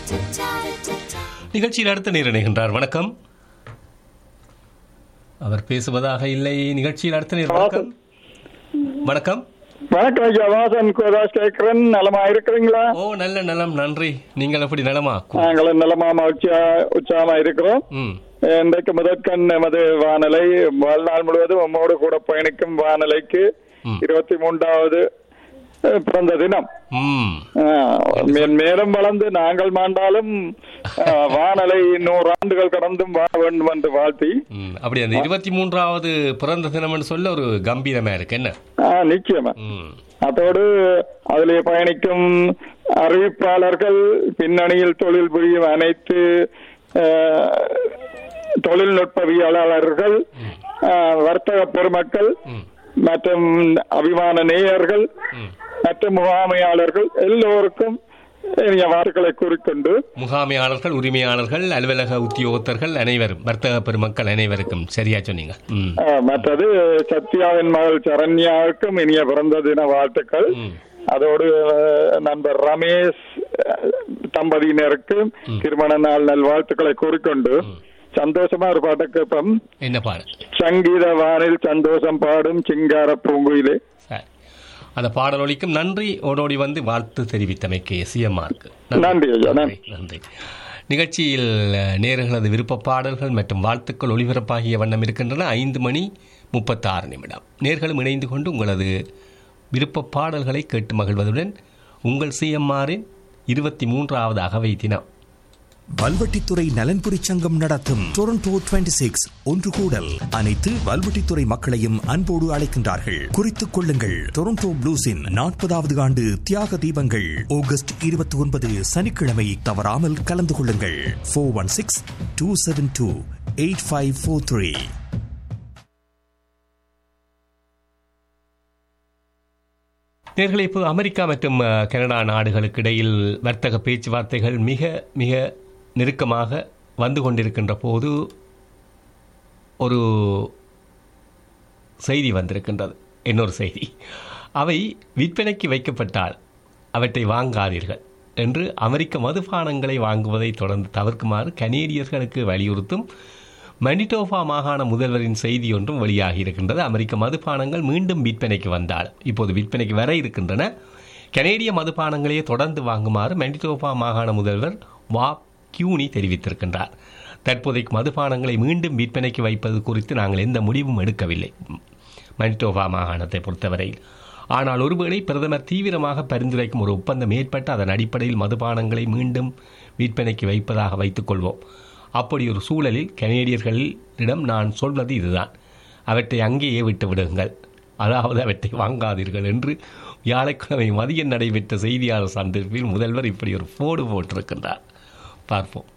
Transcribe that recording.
நிகழ்ச்சியில் அடுத்த நேர் இணைகின்றார் வணக்கம் அவர் பேசுவதாக இல்லை நிகழ்ச்சியில் அடுத்த நேர் வணக்கம் வணக்கம் வணக்கம் ஐயா வாசன் கோதாஸ் கேட்கிறேன் நலமா இருக்கிறீங்களா ஓ நல்ல நலம் நன்றி நீங்கள் எப்படி நலமா கு- நாங்களும் நலமா மகிழ்ச்சியா உற்சாகமா இருக்கிறோம் ம் இன்றைக்கு முதற்கண் நமது வானலை வாழ்நாள் முழுவதும் உம்மோடு கூட பயணிக்கும் வானலைக்கு ம். இருபத்தி மூன்றாவது அஹ், பிறந்த தினம் ம் ஆஹ், மே- மேலும் வளர்ந்து நாங்கள் மாண்டாலும் ஆஹ், வானலை நூறு ஆண்டுகள் கடந்தும் வாழ வேண்டும் என்று வாழ்த்தி ம் அப்படி அந்த இருபத்தி மூன்றாவது பிறந்த தினம்னு சொல்ல ஒரு கம்பீரமா இருக்கு என்ன ஆஹ், நிச்சயமா ம் அதோடு அதிலே பயணிக்கும் அறிவிப்பாளர்கள் பின்னணியில் தொழில் புரியும் அனைத்து அஹ், தொழில்நுட்பவியலாளர்கள் அஹ், வர்த்தக பெருமக்கள் ம் மற்றும் அபிமான நேயர்கள் ம் மற்றும் முகாமையாளர்கள் எல்லோருக்கும் இனிய வார்த்தைகளை கூறிக்கொண்டு முகாமையாளர்கள் உரிமையாளர்கள் அலுவலக உத்தியோகத்தர்கள் அனைவரும் வர்த்தக பெருமக்கள் அனைவருக்கும் சரியா சொன்னீங்க ம் அஹ், மற்றது சத்யாவின் மகள் சரண்யாவுக்கும் இனிய பிறந்த தின வாழ்த்துக்கள் ம் அதோடு அஹ், நண்பர் ரமேஷ் அஹ், தம்பதியினருக்கு திருமண நாள் நல்வாழ்த்துக்களை கூறிக்கொண்டு சந்தோஷமா ஒரு பாட்டை கேட்போம் என்ன பாரு சங்கீத வானில் சந்தோஷம் பாடும் சிங்கார பூங்குயிலே சரி அந்த பாடலொலிக்கும் நன்றி ஓடோடி வந்து வாழ்த்து தெரிவித்தமைக்கு சிஎம்ஆருக்கு நன்றி ஐயா நன்றி நன்றி நிகழ்ச்சியில் அஹ், நேயர்களது விருப்ப பாடல்கள் மற்றும் வாழ்த்துக்கள் ஒளிபரப்பாகிய வண்ணம் இருக்கின்றன ஐந்து மணி முப்பத்தாறு நிமிடம் நேர்களும் இணைந்து கொண்டு உங்களது விருப்ப பாடல்களை கேட்டு மகிழ்வதுடன் உங்கள் சிஎம்ஆரின் இருபத்தி மூன்றாவது அகவை தினம் வல்வெட்டித்துறை நலன்புரி சங்கம் நடத்தும் டொரண்டோ 26 சிக்ஸ் ஒன்று கூடல் அனைத்து வல்வெட்டித்துறை மக்களையும் அன்போடு அழைக்கின்றார்கள் குறித்துக் கொள்ளுங்கள் டொரண்டோ ப்ளூஸின் நாற்பதாவது ஆண்டு தியாக தீபங்கள் ஆகஸ்ட் இருபத்தி ஒன்பது சனிக்கிழமை தவறாமல் கலந்து கொள்ளுங்கள் four one six two seven two eight five four three நேர்களை இப்போ அமெரிக்கா மற்றும் அஹ், கனடா நாடுகளுக்கு இடையில் வர்த்தக பேச்சுவார்த்தைகள் மிக மிக நெருக்கமாக வந்து கொண்டிருக்கின்ற போது ஒரு செய்தி வந்திருக்கின்றது இன்னொரு செய்தி அவை விற்பனைக்கு வைக்கப்பட்டால் அவற்றை வாங்காதீர்கள் என்று அமெரிக்க மதுபானங்களை வாங்குவதை தொடர்ந்து தவிர்க்குமாறு கனேடியர்களுக்கு வலியுறுத்தும் மனிடோபா மாகாண முதல்வரின் செய்தி ஒன்றும் வெளியாகி இருக்கின்றது அமெரிக்க மதுபானங்கள் மீண்டும் விற்பனைக்கு வந்தால் இப்போது விற்பனைக்கு வர இருக்கின்றன கனேடிய மதுபானங்களையே தொடர்ந்து வாங்குமாறு மனிடோபா மாகாண முதல்வர் வா கியூனி தெரிவித்திருக்கின்றார் தற்போதைக்கு மதுபானங்களை மீண்டும் விற்பனைக்கு வைப்பது குறித்து நாங்கள் எந்த முடிவும் எடுக்கவில்லை மனிடோபா மாகாணத்தை பொறுத்தவரையில் ஆனால் ஒருவேளை பிரதமர் தீவிரமாக பரிந்துரைக்கும் ஒரு ஒப்பந்தம் ஏற்பட்டு அதன் அடிப்படையில் மதுபானங்களை மீண்டும் விற்பனைக்கு வைப்பதாக வைத்துக் கொள்வோம் அப்படி ஒரு சூழலில் கனேடியர்களிடம் நான் சொல்வது இதுதான் அவற்றை அங்கேயே விட்டு விடுங்கள் அதாவது அவற்றை வாங்காதீர்கள் என்று வியாழக்கிழமை மதியம் நடைபெற்ற செய்தியாளர் சந்திப்பில் முதல்வர் இப்படி ஒரு போடு போட்டிருக்கின்றார் பார்ப்போம்